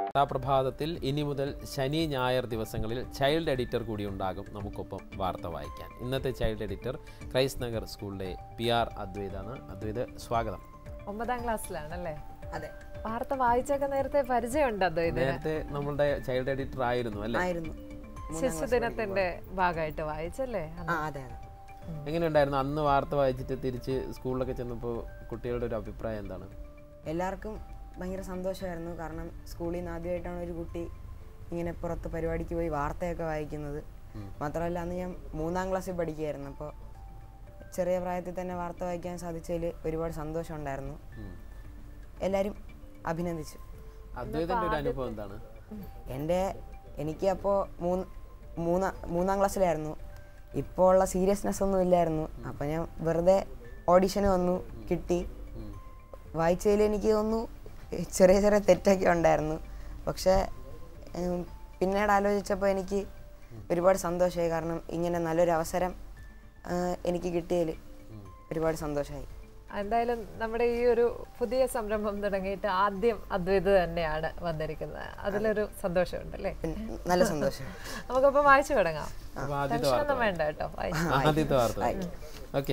വാർത്താപ്രഭാതത്തിൽ ഇനി മുതൽ ശനി ഞായർ ദിവസങ്ങളിൽ ചൈൽഡ് എഡിറ്റർ കൂടി ഉണ്ടാകും നമുക്കൊപ്പം വാർത്ത വായിക്കാൻ ഇന്നത്തെ ചൈൽഡ് എഡിറ്റർ ക്രൈസ്റ്റ് നഗർ സ്കൂളിലെ പി ആർ അദ്വൈതാണ് അദ്വൈത് സ്വാഗതം ഒമ്പതാം ക്ലാസ്സിലാണല്ലേ അതെ വാർത്ത വായിച്ചൊക്കെ നേരത്തെ പരിചയമുണ്ട് അദ്വൈതിന് നേരത്തെ നമ്മളുടെ ചൈൽഡ് എഡിറ്റർ ആയിരുന്നു അല്ലേ ആയിരുന്നു ശിശുദിനത്തിന്റെ ഭാഗമായിട്ട് വായിച്ചല്ലേ ആ അതെ അതെ എങ്ങനെയുണ്ടായിരുന്നു അന്ന് വാർത്ത വായിച്ചിട്ട് തിരിച്ച് സ്കൂളിലൊക്കെ ചെന്നപ്പോൾ കുട്ടികളുടെ ഒരു അഭിപ്രായം എന്താണ് എല്ലാവർക്കും ഭയങ്കര സന്തോഷമായിരുന്നു കാരണം സ്കൂളിൽ നിന്ന് ആദ്യമായിട്ടാണ് ഒരു കുട്ടി ഇങ്ങനെ പുറത്ത് പരിപാടിക്ക് പോയി വാർത്തയൊക്കെ വായിക്കുന്നത് മാത്രമല്ല അന്ന് ഞാൻ മൂന്നാം ക്ലാസ്സിൽ പഠിക്കുകയായിരുന്നു അപ്പോൾ ചെറിയ പ്രായത്തിൽ തന്നെ വാർത്ത വായിക്കാൻ സാധിച്ചതിൽ ഒരുപാട് സന്തോഷമുണ്ടായിരുന്നു എല്ലാവരും അഭിനന്ദിച്ചു അദ്വൈതന്റെ ഒരു അനുഭവം എന്താണ് എൻ്റെ എനിക്ക് അപ്പോൾ മൂന്ന് മൂന്നാ മൂന്നാം ക്ലാസ്സിലായിരുന്നു ഇപ്പോൾ ഉള്ള സീരിയസ്നെസ് ഒന്നും ഇല്ലായിരുന്നു അപ്പം ഞാൻ വെറുതെ ഓഡിഷന് വന്നു കിട്ടി വായിച്ചതിൽ എനിക്ക് തോന്നുന്നു ചെറിയ ചെറിയ തെറ്റൊക്കെ ഉണ്ടായിരുന്നു പക്ഷേ ഉം, പിന്നീട് ആലോചിച്ചപ്പോൾ എനിക്ക് ഒരുപാട് സന്തോഷമായി കാരണം ഇങ്ങനെ നല്ലൊരു അവസരം ആ, എനിക്ക് കിട്ടിയതിൽ ഒരുപാട് സന്തോഷമായി എന്തായാലും നമ്മുടെ ഈ ഒരു പുതിയ സംരംഭം തുടങ്ങിയിട്ട് ആദ്യം അദ്വൈത് തന്നെയാണ് വന്നിരിക്കുന്നത് അതിലൊരു സന്തോഷമുണ്ട് അല്ലേ പിന്നെ നല്ല സന്തോഷം നമുക്കപ്പോൾ വായിച്ചു തുടങ്ങാം അപ്പൊ ആദ്യത്തെ ടെൻഷനൊന്നും വേണ്ട കേട്ടോ വായിച്ചു ആദ്യത്തെ വാർത്ത ഓക്കെ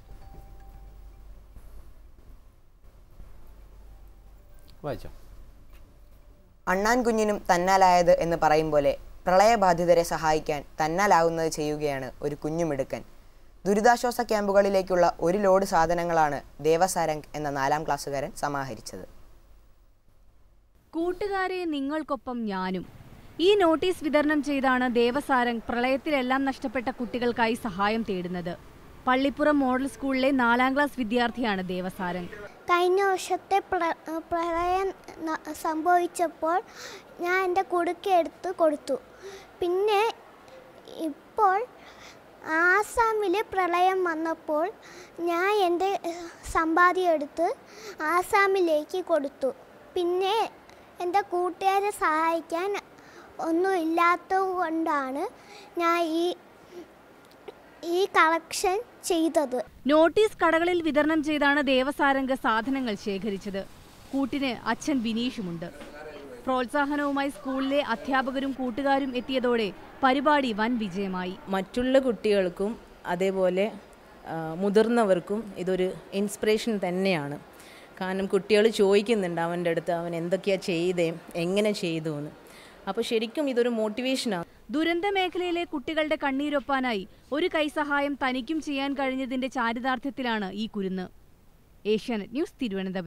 വായിച്ചോ അണ്ണാൻ കുഞ്ഞിനും തന്നാലായത് എന്ന് പറയും പോലെ പ്രളയബാധിതരെ സഹായിക്കാൻ തന്നാലാവുന്നത് ചെയ്യുകയാണ് ഒരു കുഞ്ഞുമിടുക്കൻ ദുരിതാശ്വാസ ക്യാമ്പുകളിലേക്കുള്ള ഒരു ലോഡ് സാധനങ്ങളാണ് ദേവസാരംഗ് എന്ന നാലാം ക്ലാസ്സുകാരൻ സമാഹരിച്ചത് കൂട്ടുകാരെ നിങ്ങൾക്കൊപ്പം ഞാനും ഈ നോട്ടീസ് വിതരണം ചെയ്താണ് ദേവസാരംഗ് പ്രളയത്തിലെല്ലാം നഷ്ടപ്പെട്ട കുട്ടികൾക്കായി സഹായം തേടുന്നത് പള്ളിപ്പുറം മോഡൽ സ്കൂളിലെ നാലാം ക്ലാസ് വിദ്യാർത്ഥിയാണ് ദേവസാരംഗ് കഴിഞ്ഞ വർഷത്തെ പ്ര- പ്രളയം ന- സംഭവിച്ചപ്പോൾ ഞാൻ എൻ്റെ കുടുക്ക എടുത്ത് കൊടുത്തു പിന്നെ ഇപ്പോൾ ആസാമിൽ പ്രളയം വന്നപ്പോൾ ഞാൻ എൻ്റെ സമ്പാദ്യം എടുത്ത് ആസാമിലേക്ക് കൊടുത്തു പിന്നെ എൻ്റെ കൂട്ടുകാരെ സഹായിക്കാൻ ഒന്നും ഇല്ലാത്തത് കൊണ്ടാണ് ഞാൻ ഈ ഈ കളക്ഷൻ ചെയ്തത് നോട്ടീസ് കടകളിൽ വിതരണം ചെയ്താണ് ദേവസാരംഗ് സാധനങ്ങൾ ശേഖരിച്ചത് കൂട്ടിന് അച്ഛൻ ബിനീഷുമുണ്ട് പ്രോത്സാഹനവുമായി സ്കൂളിലെ അധ്യാപകരും കൂട്ടുകാരും എത്തിയതോടെ പരിപാടി വൻ വിജയമായി മറ്റുള്ള കുട്ടികൾക്കും അതേപോലെ ആ, മുതിർന്നവർക്കും ഇതൊരു ഇൻസ്പിറേഷൻ തന്നെയാണ് കാരണം കുട്ടികൾ ചോദിക്കുന്നുണ്ട് അവൻ്റെ അടുത്ത് അവൻ എന്തൊക്കെയാണ് ചെയ്തേ എങ്ങനെ ചെയ്തു എന്ന് അപ്പോൾ ശരിക്കും ഇതൊരു മോട്ടിവേഷനാണ് ദുരന്ത മേഖലയിലെ കുട്ടികളുടെ കണ്ണീരൊപ്പാനായി ഒരു കൈസഹായം തനിക്കും ചെയ്യാൻ കഴിഞ്ഞതിന്റെ ചാരിതാർത്ഥ്യത്തിലാണ് ഈ കുരുന്ന് ഏഷ്യാനെറ്റ് ന്യൂസ് തിരുവനന്തപുരം